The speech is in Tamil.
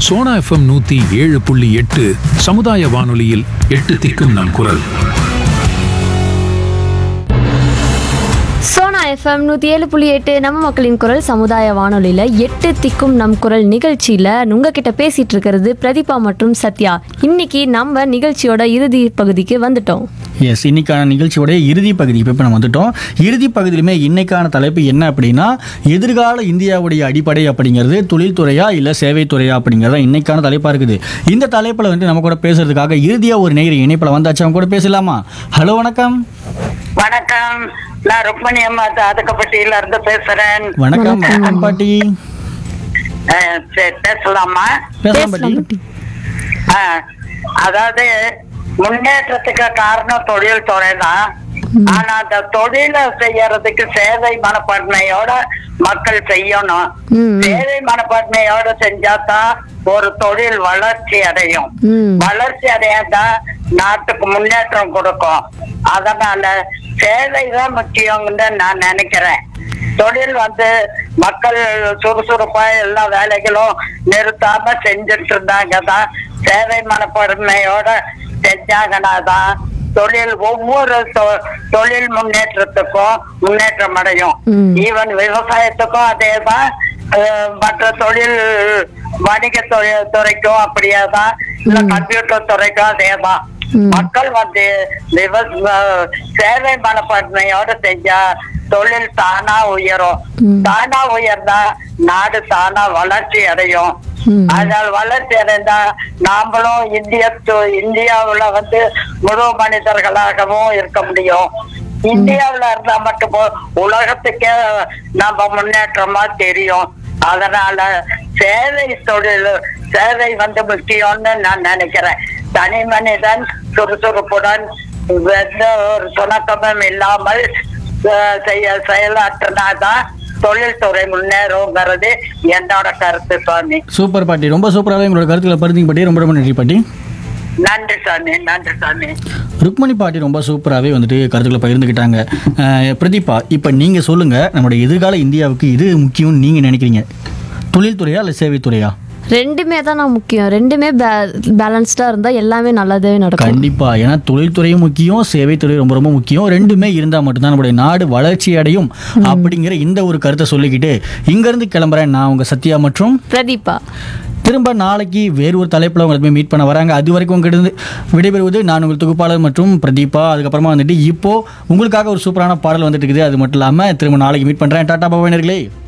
சோனா எஃப்எம் நூத்தி ஏழு புள்ளி எட்டு சமுதாய வானொலியில் எட்டு திக்கும் நம் குரல் சோனா எஃப்எம் நூற்றி ஏழு புள்ளி எட்டு நம்ம மக்களின் குரல் சமுதாய வானொலியில் எட்டு திக்கும் நம் குரல் நிகழ்ச்சியில் உங்ககிட்ட பேசிட்டு இருக்கிறது பிரதீபா மற்றும் சத்யா இன்னைக்கு நம்ம நிகழ்ச்சியோட இறுதி பகுதிக்கு வந்துட்டோம் எஸ் இன்னைக்கான நிகழ்ச்சியோடைய இறுதி பகுதி இப்போ நம்ம வந்துட்டோம் இறுதி பகுதியிலுமே இன்னைக்கான தலைப்பு என்ன அப்படின்னா எதிர்கால இந்தியாவுடைய அடிப்படை அப்படிங்கிறது தொழில்துறையா இல்லை சேவைத்துறையா அப்படிங்கிறத இன்னைக்கான தலைப்பாக இருக்குது இந்த தலைப்பில் வந்து நம்ம கூட பேசுறதுக்காக இறுதியாக ஒரு நேயர் இணைப்பில் வந்தாச்சு அவங்க கூட பேசலாமா ஹலோ வணக்கம் வணக்கம் நான் ருக்மணி அம்மா தாதகப்பட்டியில இருந்து பேசுறேன் வணக்கம் வணக்கம் பாட்டி அஹ், சரி, பேசலாமா பேசலாம் பாட்டி பேசலாம் பாட்டி. அஹ், அதாவது முன்னேற்றத்துக்கு காரணம் தொழில் துறை தான் ஆனா அந்த தொழிலை செய்யறதுக்கு சேவை மனப்பான்மையோட மக்கள் செய்யணும் ம். சேவை மனப்பான்மையோட செஞ்சாதான் ஒரு தொழில் வளர்ச்சி அடையும் ம். வளர்ச்சி அடையாதான் நாட்டுக்கு முன்னேற்றம் கொடுக்கும் அதனால சேவை தான் முக்கியம்னு நான் நினைக்கிறேன் தொழில் வந்து மக்கள் சுறுசுறுப்பா எல்லா வேலைகளும் நிறுத்தாம செஞ்சுட்டு இருந்தாங்க தான் சேவை மனப்பான்மையோட செஞ்சாங்கன்னா தான் தொழில் ஒவ்வொரு தொ- தொழில் முன்னேற்றத்துக்கும் முன்னேற்றம் அடையும் ம். ஈவன் விவசாயத்துக்கும் அதேதான் அஹ், மற்ற தொழில் வணிக தொழில் துறைக்கும் அப்படியே தான் இல்ல கம்ப்யூட்டர் துறைக்கும் அதேதான் ம். மக்கள் வந்து விவ- அஹ், சேவை மனப்பான்மையோட செஞ்சா தொழில் தானா உயரும் ம். தானா உயர்ந்தா நாடு தானா வளர்ச்சி அடையும் ம். அதனால் வளர்ச்சி அடைந்தா நாமளும் இந்திய து- இந்தியாவுல வந்து முழு மனிதர்களாகவும் இருக்க முடியும் இந்தியாவுல இருந்தா மட்டும் போ- உலகத்துக்கே நம்ம முன்னேற்றமா தெரியும் அதனால சேவை தொழில் சேவை வந்து முக்கியம்னு நான் நினைக்கிறேன் தனி மனிதன் சுறுசுறுப்புடன் எந்த ஒரு சுணக்கமும் இல்லாமல் அஹ், செய்ய செயலாற்றினாதான் தொழில்துறை முன்னேறுங்கிறது என்னோட கருத்து சுவாமி சூப்பர் பாட்டி ரொம்ப சூப்பராகவே உங்களோட கருத்துக்களை பருத்திங்க பாட்டி ரொம்ப ரொம்ப நன்றி பாட்டி நன்றி சாமி நன்றி சாமி ருக்மணி பாட்டி ரொம்ப சூப்பராகவே வந்துட்டு கருத்துக்களை பகிர்ந்துக்கிட்டாங்க அஹ், பிரதீபா இப்போ நீங்கள் சொல்லுங்கள் நம்முடைய எதிர்கால இந்தியாவுக்கு இது முக்கியம்னு நீங்கள் நினைக்கிறீங்க தொழில்துறையா இல்லை சேவைத்துறையா ரெண்டுமே தான் நான் முக்கியம் ரெண்டுமே பேலன்ஸ்டாக இருந்தால் எல்லாமே நல்லதே நடக்கும் கண்டிப்பா ஏன்னா தொழில்துறையும் முக்கியம் சேவைத்துறை ரொம்ப ரொம்ப முக்கியம் ரெண்டுமே இருந்தால் மட்டும்தான் நம்முடைய நாடு வளர்ச்சி அடையும் அப்படிங்கிற இந்த ஒரு கருத்தை சொல்லிக்கிட்டு இங்கேருந்து கிளம்புறேன் நான் உங்கள் சத்யா மற்றும் பிரதீபா திரும்ப நாளைக்கு வேறு ஒரு தலைப்பில் உங்களை போய் மீட் பண்ண வராங்க அது வரைக்கும் உங்ககிட்ட விடைபெறுவது நான் உங்கள் தொகுப்பாளர் மற்றும் பிரதீபா அதுக்கப்புறமா வந்துட்டு இப்போ உங்களுக்காக ஒரு சூப்பரான பாடல் வந்துட்டு இருக்குது அது மட்டும் இல்லாமல் திரும்ப நாளைக்கு மீட் பண்ணுறேன் டாடா பவாயினர்களே